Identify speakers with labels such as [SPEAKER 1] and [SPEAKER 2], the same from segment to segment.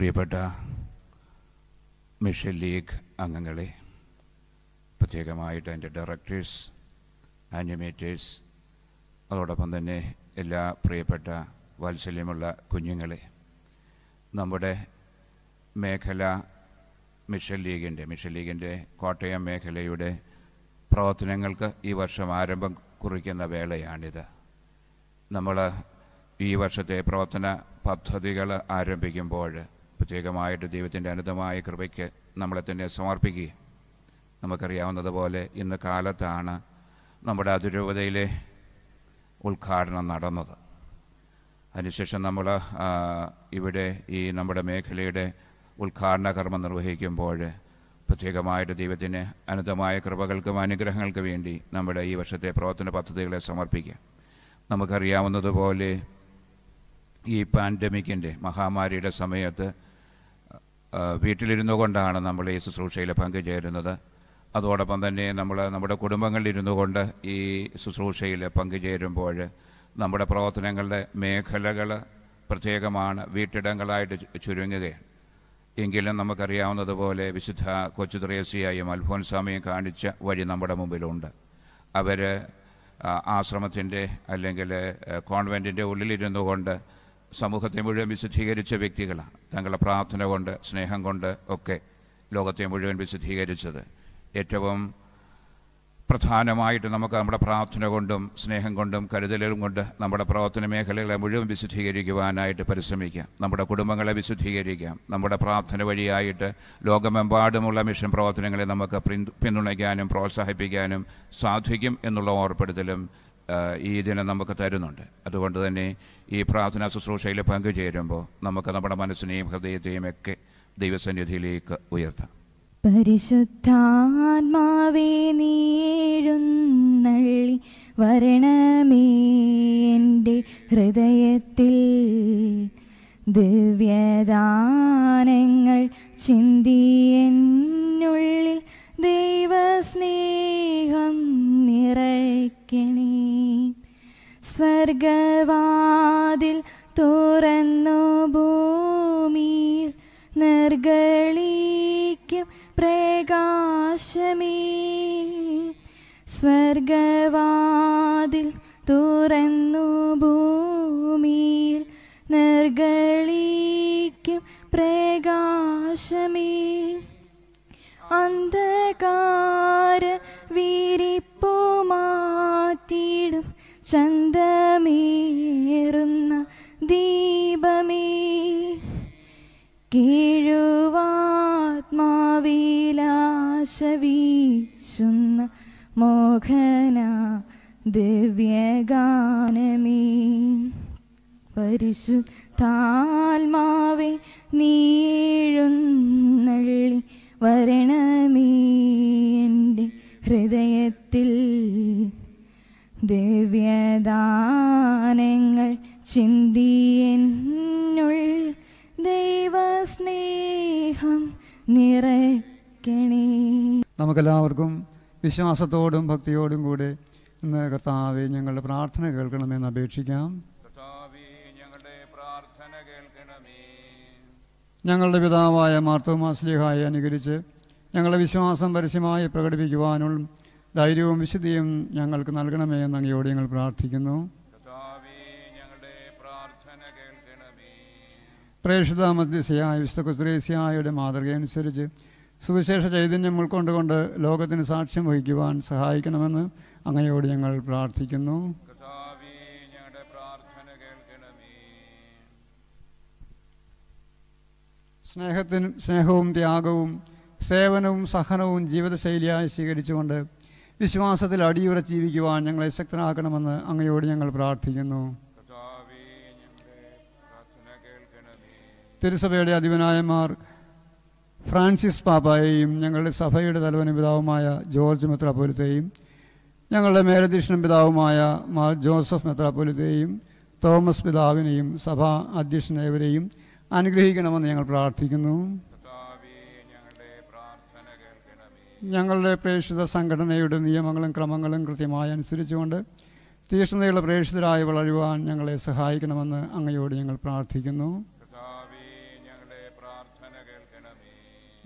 [SPEAKER 1] പ്രിയപ്പെട്ട mission league അംഗങ്ങളെ പ്രത്യേകമായിട്ട് എൻ്റെ ഡയറക്ടേഴ്സ് ആനിമേറ്റേഴ്സ് അതോടൊപ്പം തന്നെ എല്ലാ പ്രിയപ്പെട്ട വാത്സല്യമുള്ള കുഞ്ഞുങ്ങളെ നമ്മുടെ മേഖല മിഷൻ ലീഗിൻ്റെ മിഷൻ ലീഗിൻ്റെ കോട്ടയം മേഖലയുടെ പ്രവർത്തനങ്ങൾക്ക് ഈ വർഷം ആരംഭം കുറിക്കുന്ന വേളയാണിത് നമ്മൾ ഈ വർഷത്തെ പ്രവർത്തന പദ്ധതികൾ ആരംഭിക്കുമ്പോൾ പ്രത്യേകമായിട്ട് ദൈവത്തിൻ്റെ അനന്തമായ കൃപയ്ക്ക് നമ്മളെ തന്നെ സമർപ്പിക്കുക നമുക്കറിയാവുന്നതുപോലെ ഇന്ന് കാലത്താണ് നമ്മുടെ അതിരൂപതയിലെ ഉദ്ഘാടനം നടന്നത് അതിനുശേഷം നമ്മൾ ആ, ഇവിടെ ഈ നമ്മുടെ മേഖലയുടെ ഉദ്ഘാടന കർമ്മം നിർവഹിക്കുമ്പോൾ പ്രത്യേകമായിട്ട് ദൈവത്തിന് അനന്തമായ കൃപകൾക്കും അനുഗ്രഹങ്ങൾക്ക് വേണ്ടി നമ്മുടെ ഈ വർഷത്തെ പ്രവർത്തന പദ്ധതികളെ സമർപ്പിക്കാം നമുക്കറിയാവുന്നതുപോലെ ഈ പാൻഡമിക്കിൻ്റെ മഹാമാരിയുടെ സമയത്ത് ആ, വീട്ടിലിരുന്നു കൊണ്ടാണ് നമ്മൾ ഈ ശുശ്രൂഷയിൽ പങ്കുചേരുന്നത് അതോടൊപ്പം തന്നെ നമ്മൾ നമ്മുടെ കുടുംബങ്ങളിലിരുന്നു കൊണ്ട് ഈ ശുശ്രൂഷയിൽ പങ്കുചേരുമ്പോൾ നമ്മുടെ പ്രവർത്തനങ്ങളുടെ മേഖലകൾ പ്രത്യേകമാണ് വീട്ടിടങ്ങളായിട്ട് ചു- ചുരുങ്ങുകയാണ് എങ്കിലും നമുക്കറിയാവുന്നതുപോലെ വിശുദ്ധ കൊച്ചു ത്രേസ്യയും അൽഫോൻസാമയും കാണിച്ച വഴി നമ്മുടെ മുമ്പിലുണ്ട് അവർ ആശ്രമത്തിൻ്റെ അല്ലെങ്കിൽ കോൺവെൻറ്റിൻ്റെ ഉള്ളിലിരുന്നു കൊണ്ട് സമൂഹത്തെ മുഴുവൻ വിശുദ്ധീകരിച്ച വ്യക്തികളാണ് തങ്ങളുടെ പ്രാർത്ഥന കൊണ്ട് സ്നേഹം കൊണ്ട് ഒക്കെ ലോകത്തെ മുഴുവൻ വിശുദ്ധീകരിച്ചത് ഏറ്റവും പ്രധാനമായിട്ട് നമുക്ക് നമ്മുടെ പ്രാർത്ഥന കൊണ്ടും സ്നേഹം കൊണ്ടും കരുതലും കൊണ്ട് നമ്മുടെ പ്രവർത്തന മേഖലകളെ മുഴുവൻ വിശുദ്ധീകരിക്കുവാനായിട്ട് പരിശ്രമിക്കാം നമ്മുടെ കുടുംബങ്ങളെ വിശുദ്ധീകരിക്കാം നമ്മുടെ പ്രാർത്ഥന വഴിയായിട്ട് ലോകമെമ്പാടുമുള്ള മിഷൻ പ്രവർത്തനങ്ങളെ നമുക്ക് പിന്തു- പിന്തുണയ്ക്കാനും പ്രോത്സാഹിപ്പിക്കാനും സാധിക്കും എന്നുള്ള ഓർപ്പെടുത്തലും ആ, ഈ ദിനം നമുക്ക് തരുന്നുണ്ട് അതുകൊണ്ട് തന്നെ ഈ പ്രാർത്ഥനാ ശുശ്രൂഷയിൽ പങ്കുചേരുമ്പോൾ നമുക്ക് നമ്മുടെ മനസ്സിനെയും ഹൃദയത്തെയും ഒക്കെ ദൈവസന്നിധിയിലേക്ക് ഉയർത്താം
[SPEAKER 2] പരിശുദ്ധാത്മാവേ നീഴുന്നള്ളി വരണമേ എൻ്റെ ഹൃദയത്തിൽ ദിവ്യദാനങ്ങൾ ചിന്തിയെന്നുള്ളിൽ ദൈവസ്നേഹം നിറയ്ക്കണേ സ്വർഗവാതിൽ തുറന്നു ഭൂമിയിൽ നിർഗളിക്കും പ്രകാശമേ സ്വർഗവാതിൽ തുറന്നു ഭൂമിയിൽ നിർഗളിക്കും പ്രകാശമേ അന്ധകാര വിരിപ്പു മാറ്റിടും ചന്തമേറുന്ന ദീപമേ കീഴുവാത്മാവിലാശ വീശുന്ന മോഹന ദിവ്യഗാനമേ പരിശുദ്ധാത്മാവേ നീഴുന്നള്ളി വരണമേ എൻ്റെ ഹൃദയത്തിൽ ദിവ്യദാനങ്ങൾ ചിന്തിയെന്നുള്ളിൽ ദൈവസ്നേഹം നിറയ്ക്കണേ
[SPEAKER 3] നമുക്കെല്ലാവർക്കും വിശ്വാസത്തോടും ഭക്തിയോടും കൂടെ ഇന്ന് കർത്താവെ ഞങ്ങളുടെ പ്രാർത്ഥന കേൾക്കണമെന്ന് അപേക്ഷിക്കാം
[SPEAKER 1] ഞങ്ങളുടെ പ്രാർത്ഥന കേൾക്കണമേ
[SPEAKER 3] ഞങ്ങളുടെ പിതാവായ മാർത്തോമാസ്ലിഹായെ അനുകരിച്ച് ഞങ്ങളുടെ വിശ്വാസം പരസ്യമായി പ്രകടിപ്പിക്കുവാനുള്ള ധൈര്യവും വിശുദ്ധിയും ഞങ്ങൾക്ക് നൽകണമേ എന്ന് അങ്ങയോട് ഞങ്ങൾ പ്രാർത്ഥിക്കുന്നു
[SPEAKER 1] കർത്താവേ ഞങ്ങളുടെ പ്രാർത്ഥന കേൾക്കണമേ
[SPEAKER 3] പ്രേക്ഷിത മധ്യസ്ഥയായ വിശുദ്ധ കുസ്ത്രേസ്യായുടെ മാതൃകയനുസരിച്ച് സുവിശേഷ ചൈതന്യം ഉൾക്കൊണ്ടുകൊണ്ട് ലോകത്തിന് സാക്ഷ്യം വഹിക്കുവാൻ സഹായിക്കണമെന്ന് അങ്ങയോട് ഞങ്ങൾ പ്രാർത്ഥിക്കുന്നു
[SPEAKER 1] കർത്താവേ ഞങ്ങളുടെ പ്രാർത്ഥന കേൾക്കണമേ
[SPEAKER 3] സ്നേഹത്തിനും സ്നേഹവും ത്യാഗവും സേവനവും സഹനവും ജീവിതശൈലിയായി സ്വീകരിച്ചുകൊണ്ട് വിശ്വാസത്തിൽ അടിയുറച്ച് ജീവിക്കുവാൻ ഞങ്ങളെ ശക്തരാക്കണമെന്ന് അങ്ങയോട് ഞങ്ങൾ പ്രാർത്ഥിക്കുന്നു
[SPEAKER 1] കർത്താവേ ഞങ്ങളുടെ പ്രാർത്ഥന കേൾക്കണമേ
[SPEAKER 3] തിരുസഭയുടെ അധിപനായ മാർ ഫ്രാൻസിസ് പാപ്പായെയും ഞങ്ങളുടെ സഭയുടെ തലവന പിതാവുമായ ജോർജ് മെത്രാപ്പൊലിത്തെയും ഞങ്ങളുടെ മേലധ്യക്ഷനും പിതാവുമായ മാർ ജോസഫ് മെത്രാപ്പൊലിത്തെയും തോമസ് പിതാവിനെയും സഭാ അധ്യക്ഷനേവരെയും അനുഗ്രഹിക്കണമെന്ന് ഞങ്ങൾ പ്രാർത്ഥിക്കുന്നു
[SPEAKER 1] കർത്താവേ ഞങ്ങളുടെ പ്രാർത്ഥന കേൾക്കണമേ
[SPEAKER 3] ഞങ്ങളുടെ പ്രേക്ഷിത സംഘടനയുടെ നിയമങ്ങളും ക്രമങ്ങളും കൃത്യമായി അനുസരിച്ചുകൊണ്ട് തീക്ഷ്ണതയുള്ള പ്രേക്ഷിതരായി വളരുവാൻ ഞങ്ങളെ സഹായിക്കണമെന്ന് അങ്ങയോട് ഞങ്ങൾ പ്രാർത്ഥിക്കുന്നു
[SPEAKER 1] കർത്താവേ ഞങ്ങളുടെ പ്രാർത്ഥന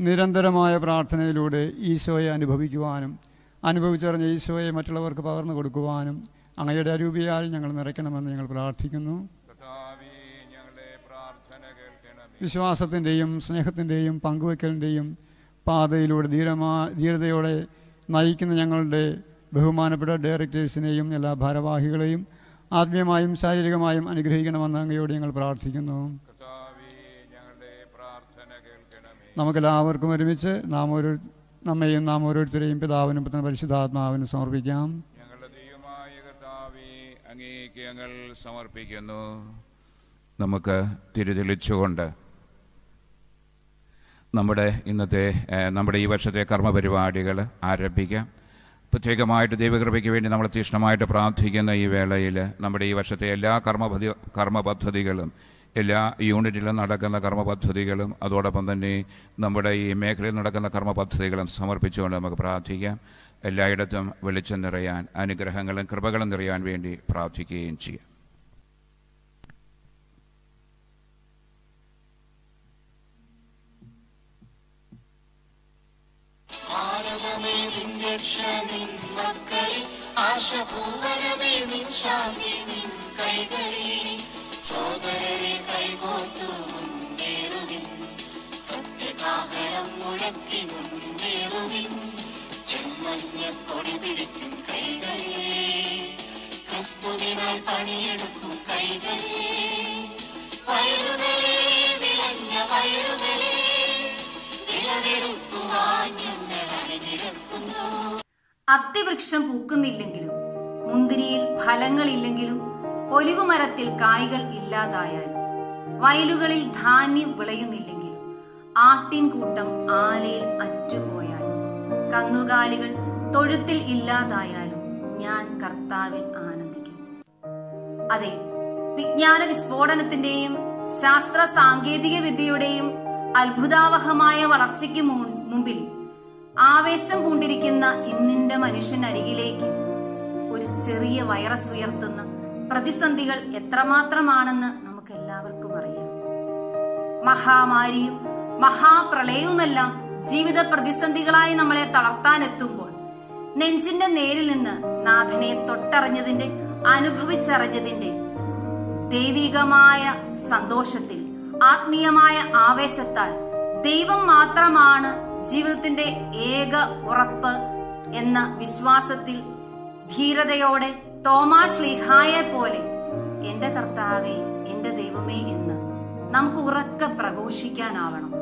[SPEAKER 3] നിരന്തരമായ പ്രാർത്ഥനയിലൂടെ ഈശോയെ അനുഭവിക്കുവാനും അനുഭവിച്ചറിഞ്ഞ ഈശോയെ മറ്റുള്ളവർക്ക് പകർന്നു കൊടുക്കുവാനും അങ്ങയുടെ അരൂപിയാൽ ഞങ്ങൾ നിറയ്ക്കണമെന്ന് ഞങ്ങൾ പ്രാർത്ഥിക്കുന്നു
[SPEAKER 1] കർത്താവേ, ഞങ്ങളുടെ പ്രാർത്ഥന കേൾക്കണമേ
[SPEAKER 3] വിശ്വാസത്തിൻ്റെയും സ്നേഹത്തിൻ്റെയും പങ്കുവയ്ക്കലിൻ്റെയും പാതയിലൂടെ ധീരമാ ധീരതയോടെ നയിക്കുന്ന ഞങ്ങളുടെ ബഹുമാനപ്പെട്ട ഡയറക്ടേഴ്സിനെയും എല്ലാ ഭാരവാഹികളെയും ആത്മീയമായും ശാരീരികമായും അനുഗ്രഹിക്കണമെന്ന് അങ്ങയോട് ഞങ്ങൾ പ്രാർത്ഥിക്കുന്നു
[SPEAKER 1] കർത്താവേ, ഞങ്ങളുടെ പ്രാർത്ഥന കേൾക്കണമേ
[SPEAKER 3] നമുക്കെല്ലാവർക്കും ഒരുമിച്ച് നാം ഒരു നമ്മയും നാം ഓരോരുത്തരെയും പിതാവിനും പുത്രനും പരിശുദ്ധാത്മാവിനും സമർപ്പിക്കാം
[SPEAKER 1] ഞങ്ങളുടെ ദൈവമായ കർത്താവേ അങ്ങേക്ക് ഞങ്ങൾ സമർപ്പിക്കുന്നു നമുക്ക് തിരിതെളിച്ചുകൊണ്ട് നമ്മുടെ ഇന്നത്തെ ഏഹ്, നമ്മുടെ ഈ വർഷത്തെ കർമ്മപരിപാടികൾ ആരംഭിക്കാം പ്രത്യേകമായിട്ട് ദൈവകൃപയ്ക്ക് വേണ്ടി നമ്മൾ തീക്ഷ്ണമായിട്ട് പ്രാർത്ഥിക്കുന്ന ഈ വേളയിൽ നമ്മുടെ ഈ വർഷത്തെ എല്ലാ കർമ്മപതി കർമ്മ പദ്ധതികളും എല്ലാ യൂണിറ്റിലും നടക്കുന്ന കർമ്മ പദ്ധതികളും അതോടൊപ്പം തന്നെ നമ്മുടെ ഈ മേഖലയിൽ നടക്കുന്ന കർമ്മ പദ്ധതികളും സമർപ്പിച്ചുകൊണ്ട് നമുക്ക് പ്രാർത്ഥിക്കാം എല്ലായിടത്തും വെളിച്ചം നിറയാൻ അനുഗ്രഹങ്ങളും കൃപകളും നിറയാൻ വേണ്ടി പ്രാർത്ഥിക്കുകയും ചെയ്യാം
[SPEAKER 4] ഭാരതമേ നിൻ രക്ഷ നിൻ മക്കളിൽ ആശപൂവനമേ നിൻ ശാന്തി നിൻ കൈകളിൽ സോദരരെ കൈകോർത്തു മുന്നേറുവിൻ സത്യകാഹളം മുഴക്കി മുന്നേറുവിൻ ചെമ്മഞ്ഞ കൊടി പിടിക്കും കൈകളിൽ ക്രിസ്തുവിനാൽ പണിയെടുക്കും കൈകളിൽ വയറുകളെ വിളഞ്ഞ വയറുകളെ വിളവെടുക്കുവാൻ ഞങ്ങൾ അണിനിരക്കുന്നു
[SPEAKER 5] അത്തിവൃക്ഷം പൂക്കുന്നില്ലെങ്കിലും മുന്തിരിയിൽ ഫലങ്ങളില്ലെങ്കിലും ഒലിവുമരത്തിൽ കായ്കൾ ഇല്ലാതായാലും വയലുകളിൽ ധാന്യം വിളയുന്നില്ലെങ്കിലും ആട്ടിൻകൂട്ടം ആലയിൽ അറ്റുപോയാലും കന്നുകാലികൾ തൊഴുത്തിൽ ഇല്ലാതായാലും ഞാൻ കർത്താവിൽ ആനന്ദിക്കും അതെ വിജ്ഞാന വിസ്ഫോടനത്തിന്റെയും ശാസ്ത്ര സാങ്കേതിക വിദ്യയുടെയും അത്ഭുതാവഹമായ വളർച്ചയ്ക്ക് മു- മുമ്പിൽ ആവേശം പൂണ്ടിരിക്കുന്ന ഇന്നിന്റെ മനുഷ്യനരികിലേക്ക് ഒരു ചെറിയ വൈറസ് ഉയർത്തുന്ന പ്രതിസന്ധികൾ എത്രമാത്രമാണെന്ന് നമുക്ക് എല്ലാവർക്കും അറിയാം മഹാമാരിയും മഹാപ്രളയവുമെല്ലാം ജീവിത പ്രതിസന്ധികളായി നമ്മളെ തളർത്താനെത്തുമ്പോൾ നെഞ്ചിന്റെ നേരിൽ നിന്ന് നാഥനെ തൊട്ടറിഞ്ഞതിന്റെ അനുഭവിച്ചറിഞ്ഞതിന്റെ ദൈവികമായ സന്തോഷത്തിൽ ആത്മീയമായ ആവേശത്താൽ ദൈവം മാത്രമാണ് ജീവിതത്തിന്റെ ഏക ഉറപ്പ് എന്ന വിശ്വാസത്തിൽ ധീരതയോടെ തോമാ ശ്ലീഹായെ പോലെ എന്റെ കർത്താവേ എന്റെ ദൈവമേ എന്ന് നമുക്ക് ഉറക്കെ പ്രഘോഷിക്കാനാവണം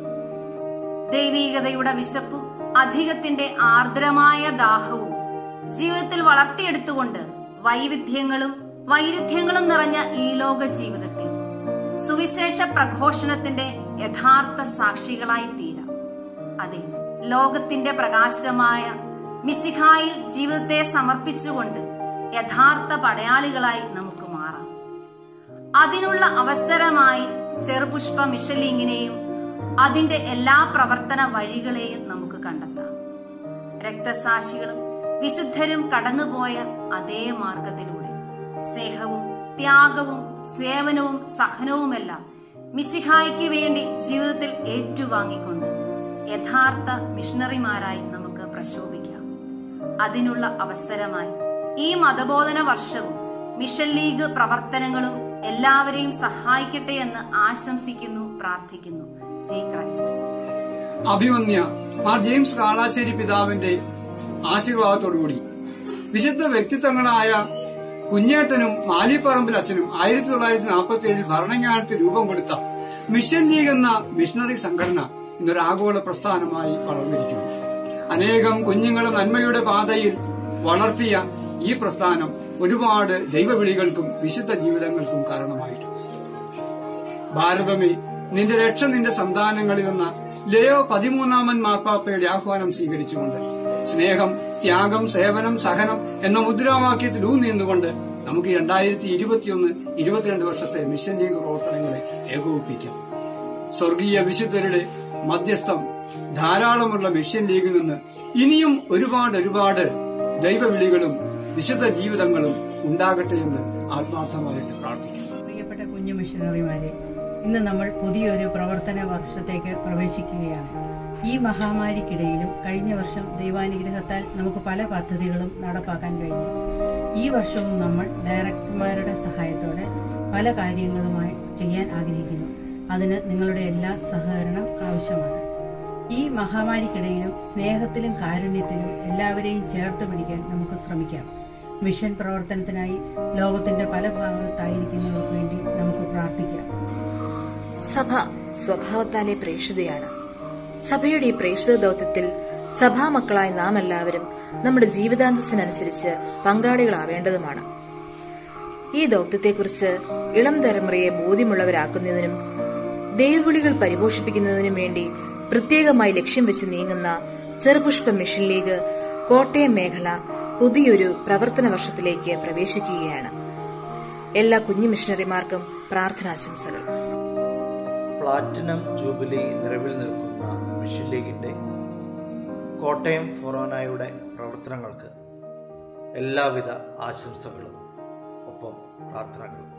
[SPEAKER 5] ദൈവീകതയുടെ വിശപ്പും അധികത്തിന്റെ ആർദ്രമായ ദാഹവും ജീവിതത്തിൽ വളർത്തിയെടുത്തുകൊണ്ട് വൈവിധ്യങ്ങളും വൈരുദ്ധ്യങ്ങളും നിറഞ്ഞ ഈ ലോക ജീവിതത്തിൽ സുവിശേഷ പ്രഘോഷണത്തിന്റെ യഥാർത്ഥ സാക്ഷികളായി തീരാം അതെ ലോകത്തിന്റെ പ്രകാശമായ മിശിഹായിൽ ജീവിതത്തെ സമർപ്പിച്ചുകൊണ്ട് യഥാർത്ഥ പടയാളികളായി നമുക്ക് മാറാം അതിനുള്ള അവസരമായി ചെറുപുഷ്പ മിഷലിങ്ങിനെയും അതിന്റെ എല്ലാ പ്രവർത്തന വഴികളെയും നമുക്ക് കണ്ടെത്താം രക്തസാക്ഷികളും വിശുദ്ധരും കടന്നുപോയ അതേ മാർഗത്തിലൂടെ സ്നേഹവും ത്യാഗവും സേവനവും സഹനവുമെല്ലാം മിശിഹായ്ക്ക് വേണ്ടി ജീവിതത്തിൽ ഏറ്റുവാങ്ങിക്കൊണ്ട് യഥാർത്ഥ മിഷണറിമാരായി നമുക്ക് പ്രശോഭിക്കാം അതിനുള്ള അവസരമായി ഈ മതബോധന വർഷവും മിഷൻ ലീഗ് പ്രവർത്തനങ്ങളും എല്ലാവരെയും സഹായിക്കട്ടെ എന്ന് ആശംസിക്കുന്നു പ്രാർത്ഥിക്കുന്നു ജയ് ക്രൈസ്റ്റ്
[SPEAKER 6] അഭിമന്യ മാർ ജെയിംസ് കാളാശ്ശേരി പിതാവിന്റെ ആശീർവാദത്തോടുകൂടി വിശുദ്ധ വ്യക്തിത്വങ്ങളായ കുഞ്ഞേട്ടനും മാലിപ്പറമ്പിൽ അച്ഛനും ആയിരത്തി തൊള്ളായിരത്തി നാൽപ്പത്തി ഏഴിൽ ഭരണങ്ങാനത്ത് രൂപം കൊടുത്ത മിഷൻ ലീഗ് എന്ന മിഷണറി സംഘടന ഇന്നൊരു ആഗോള പ്രസ്ഥാനമായി വളർന്നിരിക്കുന്നു അനേകം കുഞ്ഞുങ്ങളെ നന്മയുടെ പാതയിൽ വളർത്തിയ ഈ പ്രസ്ഥാനം ഒരുപാട് ദൈവവിളികൾക്കും വിശുദ്ധ ജീവിതങ്ങൾക്കും കാരണമായിട്ടുണ്ട് ഭാരതമേ നിന്റെ രക്ഷ നിന്റെ സന്താനങ്ങളിൽ എന്ന ലയോ പതിമൂന്നാമൻ മാർപ്പാപ്പയുടെ ആഹ്വാനം സ്വീകരിച്ചുകൊണ്ട് സ്നേഹം ത്യാഗം സേവനം സഹനം എന്ന മുദ്രാവാക്യത്തിൽ ഊന്നിന്നുകൊണ്ട് നമുക്ക് രണ്ടായിരത്തി ഇരുപത്തിയൊന്ന് ഇരുപത്തിരണ്ട് വർഷത്തെ മിഷൻ ലീഗ് പ്രവർത്തനങ്ങളെ ഏകോപിപ്പിക്കാം സ്വർഗീയ വിശുദ്ധരുടെ മധ്യസ്ഥം ധാരാളമുള്ള മിഷൻ ലീഗിൽ നിന്ന് ഇനിയും ഒരുപാട് ഒരുപാട് ദൈവവിളികളും വിശുദ്ധ ജീവിതങ്ങളും ഉണ്ടാകട്ടെ എന്ന് ആത്മാർത്ഥമായിട്ട് പ്രാർത്ഥിക്കുന്നു
[SPEAKER 7] പ്രിയപ്പെട്ട കുഞ്ഞു മിഷനറിമാരെ ഇന്ന് നമ്മൾ പുതിയൊരു പ്രവർത്തന വർഷത്തേക്ക് പ്രവേശിക്കുകയാണ് ഈ മഹാമാരിക്കിടയിലും കഴിഞ്ഞ വർഷം ദൈവാനുഗ്രഹത്താൽ നമുക്ക് പല പദ്ധതികളും നടപ്പാക്കാൻ കഴിഞ്ഞു ഈ വർഷവും നമ്മൾ ഡയറക്ടർമാരുടെ സഹായത്തോടെ പല കാര്യങ്ങളുമായി ചെയ്യാൻ ആഗ്രഹിക്കുന്നു അതിന് നിങ്ങളുടെ എല്ലാ സഹകരണം ആവശ്യമാണ് ഈ മഹാമാരിക്കിടയിലും സ്നേഹത്തിലും കാരുണ്യത്തിലും എല്ലാവരെയും ചേർത്ത് പിടിക്കാൻ നമുക്ക് ശ്രമിക്കാം മിഷൻ പ്രവർത്തനത്തിനായി ലോകത്തിന്റെ പല ഭാഗത്തായിരിക്കുന്നവർക്ക് വേണ്ടി നമുക്ക് പ്രാർത്ഥിക്കാം
[SPEAKER 8] സഭ സ്വഭാവത്താലെ പ്രേക്ഷിതയാണ് സഭയുടെ ഈ പ്രേക്ഷിത ദൗത്യത്തിൽ സഭാമക്കളായ നാം എല്ലാവരും നമ്മുടെ ജീവിതാന്തസ്സിനനുസരിച്ച് പങ്കാളികളാവേണ്ടതുമാണ് ഈ ദൗത്യത്തെക്കുറിച്ച് ഇളം തലമുറയെ ബോധ്യമുള്ളവരാക്കുന്നതിനും ദൈവവിളികൾ പരിപോഷിപ്പിക്കുന്നതിനും വേണ്ടി പ്രത്യേകമായി ലക്ഷ്യം വെച്ച് നീങ്ങുന്ന ചെറുപുഷ്പ മിഷൻ ലീഗ് കോട്ടയം മേഖല പുതിയൊരു പ്രവർത്തന വർഷത്തിലേക്ക് പ്രവേശിക്കുകയാണ് എല്ലാ കുഞ്ഞു മിഷണറിമാർക്കും പ്രാർത്ഥനാശംസകൾ
[SPEAKER 9] പ്ലാറ്റിനം ജൂബിലി നിറവിൽ നിൽക്കുന്ന മിഷൻ ലീഗിന്റെ കോട്ടയം ഫൊറോനയുടെ പ്രവർത്തനങ്ങൾക്ക് എല്ലാവിധ ആശംസകളും ഒപ്പം പ്രാർത്ഥനകളും